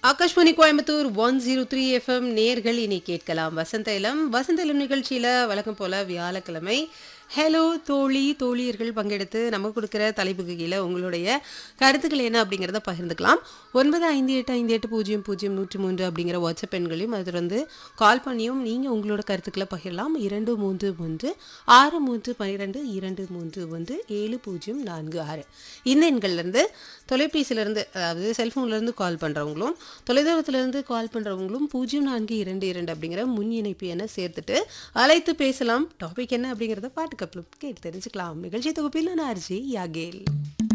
Akashvani Coimbatore one zero three FM நேர்கள் இனி கேட்கலாம் வசந்த இளம் வசந்த இளம் நிகழ்ச்சியில் வழக்கம் போல வியாழக்கிழமை ஹலோ தோழி தோழியர்கள் பங்கெடுத்து நம்ம கொடுக்குற தலைப்புக்கு கீழே உங்களுடைய கருத்துக்கள் என்ன அப்படிங்கிறத பகிர்ந்துக்கலாம் ஒன்பது ஐந்து எட்டு ஐந்து எட்டு பூஜ்ஜியம் பூஜ்ஜியம் நூற்றி மூன்று அப்படிங்கிற வாட்ஸ்அப் எண்களையும் அதை தொடர்ந்து கால் பண்ணியும் நீங்கள் உங்களோட கருத்துக்களை பகிரலாம் இரண்டு மூன்று ஒன்று ஆறு மூன்று பன்னிரெண்டு இரண்டு மூன்று ஒன்று ஏழு பூஜ்ஜியம் நான்கு ஆறு இந்த எண்கள்லேருந்து தொலைபேசியிலேருந்து அதாவது செல்ஃபோன்லேருந்து கால் பண்ணுறவங்களும் தொலைதூரத்துலேருந்து கால் பண்ணுறவங்களும் பூஜ்ஜியம் நான்கு இரண்டு இரண்டு அப்படிங்கிற முன் இணைப்பு என சேர்த்துட்டு அழைத்து பேசலாம் டாபிக் என்ன அப்படிங்கிறத பாட்டுக்கப்புறம் கேட்டு தெரிஞ்சுக்கலாம் நிகழ்ச்சி தொகுப்பில் நான் அர்ஜி யாகேல்